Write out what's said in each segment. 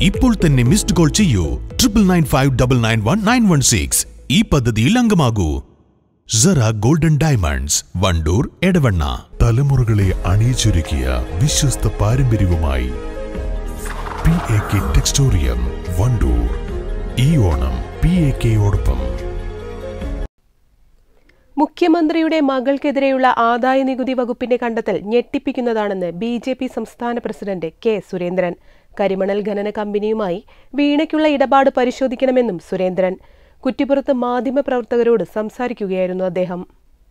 ഇപ്പോൾ തന്നെ missed call ചെയ്യൂ triple nine five double nine one nine one six ഈ പദ്ധതിയിൽ അംഗമാകൂ സറ ഗോൾഡൻ ഡയമണ്ട്സ് വണ്ടൂർ എടവണ്ണ തലമുറകളെ അണിയിച്ചൊരുക്കിയ വിശ്വസ്ത പാരമ്പര്യവുമായി P A K textorium Wandoor ഈ ഓണം പി എ കെയോടൊപ്പം മുഖ്യമന്ത്രിയുടെ മകൾക്കെതിരെയുള്ള ആദായ നികുതി വകുപ്പിന്റെ കണ്ടെത്തൽ ഞെട്ടിപ്പിക്കുന്നതാണെന്ന് ബി ജെ പി സംസ്ഥാന പ്രസിഡന്റ് കെ സുരേന്ദ്രൻ കരിമണൽ ഖനന കമ്പനിയുമായി വീണയ്ക്കുള്ള ഇടപാട് പരിശോധിക്കണമെന്നും സുരേന്ദ്രൻ കുറ്റിപ്പുറത്ത് മാധ്യമപ്രവർത്തകരോട് സംസാരിക്കുകയായിരുന്നു അദ്ദേഹം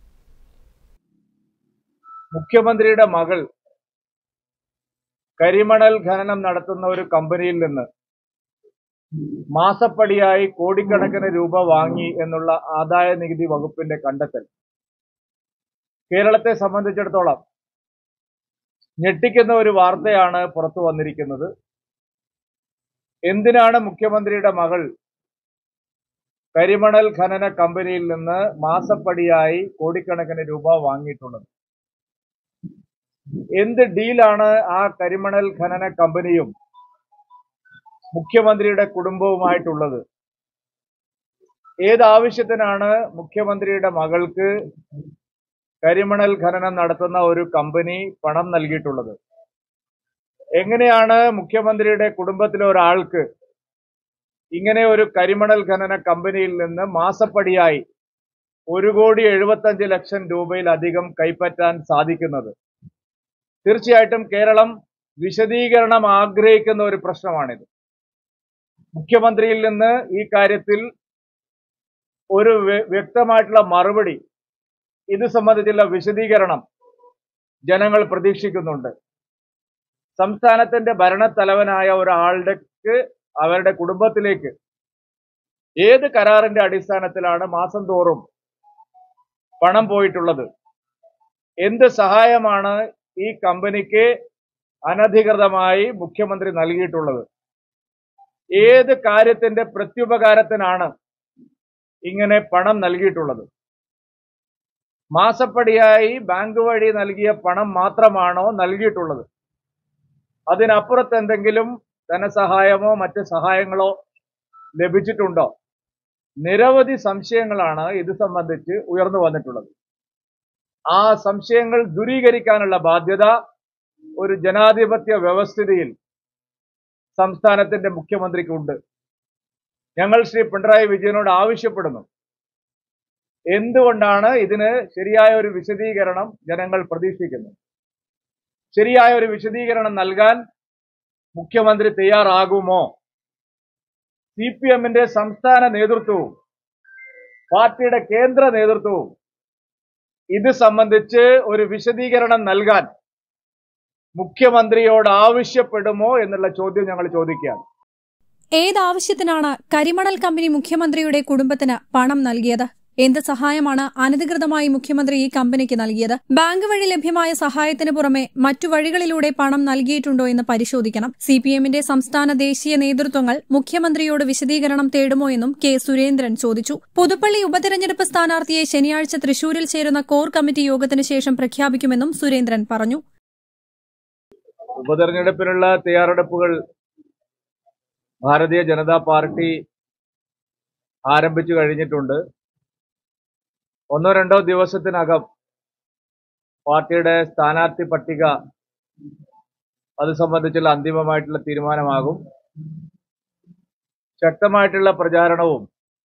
മുഖ്യമന്ത്രിയുടെ മകൾ കരിമണൽ ഖനനം നടത്തുന്ന ഒരു കമ്പനിയിൽ നിന്ന് മാസപ്പടിയായി കോടിക്കണക്കിന് രൂപ വാങ്ങി എന്നുള്ള ആദായ നികുതി വകുപ്പിന്റെ കണ്ടെത്തൽ കേരളത്തെ സംബന്ധിച്ചിടത്തോളം ഞെട്ടിക്കുന്ന ഒരു വാർത്തയാണ് പുറത്തു വന്നിരിക്കുന്നത് എന്തിനാണ് മുഖ്യമന്ത്രിയുടെ മകൾ കരിമണൽ ഖനന കമ്പനിയിൽ നിന്ന് മാസപ്പടിയായി കോടിക്കണക്കിന് രൂപ വാങ്ങിയിട്ടുള്ളത് എന്ത് ഡീലാണ് ആ കരിമണൽ ഖനന കമ്പനിയും മുഖ്യമന്ത്രിയുടെ കുടുംബവുമായിട്ടുള്ളത് ഏതാവശ്യത്തിനാണ് മുഖ്യമന്ത്രിയുടെ മകൾക്ക് കരിമണൽ ഖനനം നടത്തുന്ന ഒരു കമ്പനി പണം നൽകിയിട്ടുള്ളത് എങ്ങനെയാണ് മുഖ്യമന്ത്രിയുടെ കുടുംബത്തിലെ ഒരാൾക്ക് ഇങ്ങനെ ഒരു കരിമണൽ ഖനന കമ്പനിയിൽ നിന്ന് മാസപ്പടിയായി ഒരു കോടി എഴുപത്തഞ്ച് ലക്ഷം രൂപയിലധികം കൈപ്പറ്റാൻ സാധിക്കുന്നത് തീർച്ചയായിട്ടും കേരളം വിശദീകരണം ആഗ്രഹിക്കുന്ന ഒരു പ്രശ്നമാണിത് മുഖ്യമന്ത്രിയിൽ നിന്ന് ഈ കാര്യത്തിൽ ഒരു വ്യ- വ്യക്തമായിട്ടുള്ള മറുപടി ഇത് സംബന്ധിച്ചുള്ള വിശദീകരണം ജനങ്ങൾ പ്രതീക്ഷിക്കുന്നുണ്ട് സംസ്ഥാനത്തിന്റെ ഭരണത്തലവനായ ഒരാളുടെ അവരുടെ കുടുംബത്തിലേക്ക് ഏത് കരാറിന്റെ അടിസ്ഥാനത്തിലാണ് മാസം തോറും പണം പോയിട്ടുള്ളത് എന്ത് സഹായമാണ് ഈ കമ്പനിക്ക് അനധികൃതമായി മുഖ്യമന്ത്രി നൽകിയിട്ടുള്ളത് ഏത് കാര്യത്തിന്റെ പ്രത്യുപകാരത്തിനാണ് ഇങ്ങനെ പണം നൽകിയിട്ടുള്ളത് മാസപ്പടിയായി ബാങ്ക് വഴി നൽകിയ പണം മാത്രമാണോ നൽകിയിട്ടുള്ളത് അതിനപ്പുറത്ത് എന്തെങ്കിലും ധനസഹായമോ മറ്റ് സഹായങ്ങളോ ലഭിച്ചിട്ടുണ്ടോ നിരവധി സംശയങ്ങളാണ് ഇത് സംബന്ധിച്ച് ഉയർന്നു വന്നിട്ടുള്ളത് ആ സംശയങ്ങൾ ദൂരീകരിക്കാനുള്ള ബാധ്യത ഒരു ജനാധിപത്യ വ്യവസ്ഥിതിയിൽ സംസ്ഥാനത്തിന്റെ മുഖ്യമന്ത്രിക്കുണ്ട് ഞങ്ങൾ ശ്രീ പിണറായി വിജയനോട് ആവശ്യപ്പെടുന്നു എന്തുകൊണ്ടാണ് ഇതിന് ശരിയായ ഒരു വിശദീകരണം ജനങ്ങൾ പ്രതീക്ഷിക്കുന്നു ശരിയായ ഒരു വിശദീകരണം നൽകാൻ മുഖ്യമന്ത്രി തയ്യാറാകുമോ സി പി എമ്മിന്റെ സംസ്ഥാന നേതൃത്വവും പാർട്ടിയുടെ കേന്ദ്ര നേതൃത്വവും ഇത് സംബന്ധിച്ച് ഒരു വിശദീകരണം നൽകാൻ മുഖ്യമന്ത്രിയോട് ആവശ്യപ്പെടുമോ എന്നുള്ള ചോദ്യം ഞങ്ങൾ ചോദിക്കുകയാണ് ഏതാവശ്യത്തിനാണ് കരിമണൽ കമ്പനി മുഖ്യമന്ത്രിയുടെ കുടുംബത്തിന് പണം നൽകിയത് എന്ത് സഹായമാണ് അനധികൃതമായി മുഖ്യമന്ത്രി ഈ കമ്പനിക്ക് നൽകിയത് ബാങ്ക് വഴി ലഭ്യമായ സഹായത്തിന് പുറമെ മറ്റു വഴികളിലൂടെ പണം നൽകിയിട്ടുണ്ടോ എന്ന് പരിശോധിക്കണം സി പി എമ്മിന്റെ സംസ്ഥാന ദേശീയ നേതൃത്വങ്ങൾ മുഖ്യമന്ത്രിയോട് വിശദീകരണം തേടുമോ എന്നും കെ സുരേന്ദ്രൻ ചോദിച്ചു പുതുപ്പള്ളി ഉപതെരഞ്ഞെടുപ്പ് സ്ഥാനാർത്ഥിയെ ശനിയാഴ്ച തൃശൂരിൽ ചേരുന്ന കോർ കമ്മിറ്റി യോഗത്തിന് ശേഷം പ്രഖ്യാപിക്കുമെന്നും സുരേന്ദ്രൻ പറഞ്ഞു ഉപതെരഞ്ഞെടുപ്പിനുള്ള തയ്യാറെടുപ്പുകൾ ഭാരതീയ ജനതാ പാർട്ടി ആരംഭിച്ചു കഴിഞ്ഞിട്ടുണ്ട് ഒന്നോ രണ്ടോ ദിവസത്തിനകം പാർട്ടിയുടെ സ്ഥാനാർത്ഥി പട്ടിക അത് സംബന്ധിച്ചുള്ള അന്തിമമായിട്ടുള്ള തീരുമാനമാകും ശക്തമായിട്ടുള്ള പ്രചാരണവും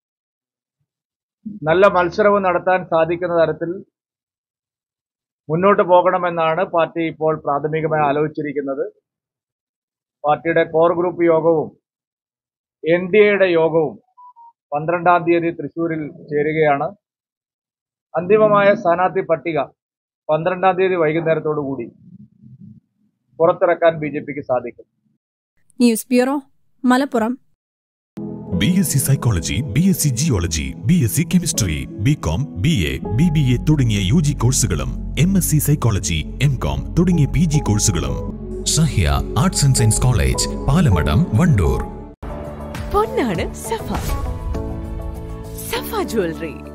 നല്ല മത്സരവും നടത്താൻ സാധിക്കുന്ന തരത്തിൽ മുന്നോട്ട് പോകണമെന്നാണ് പാർട്ടി ഇപ്പോൾ പ്രാഥമികമായി ആലോചിച്ചിരിക്കുന്നത് പാർട്ടിയുടെ കോർ ഗ്രൂപ്പ് യോഗവും എൻ ഡി എയുടെ യോഗവും പന്ത്രണ്ടാം തീയതി തൃശൂരിൽ ചേരുകയാണ് അന്തിമമായ സ്ഥാനാർത്ഥി പട്ടിക പന്ത്രണ്ടാം തീയതി വൈകുന്നേരത്തോടു കൂടി പുറത്തിറക്കാൻ ബി ജെ പിക്ക് സാധിക്കും news bureau Malappuram B S C psychology B S C geology B S C chemistry B com B A B B A തുടങ്ങിയ യു ജി കോഴ്സുകളും M S C psychology M com തുടങ്ങിയ P G കോഴ്സുകളും Sahya arts and science college Palamadam Wandoor പൊന്നാണ് Safa Safa jewellery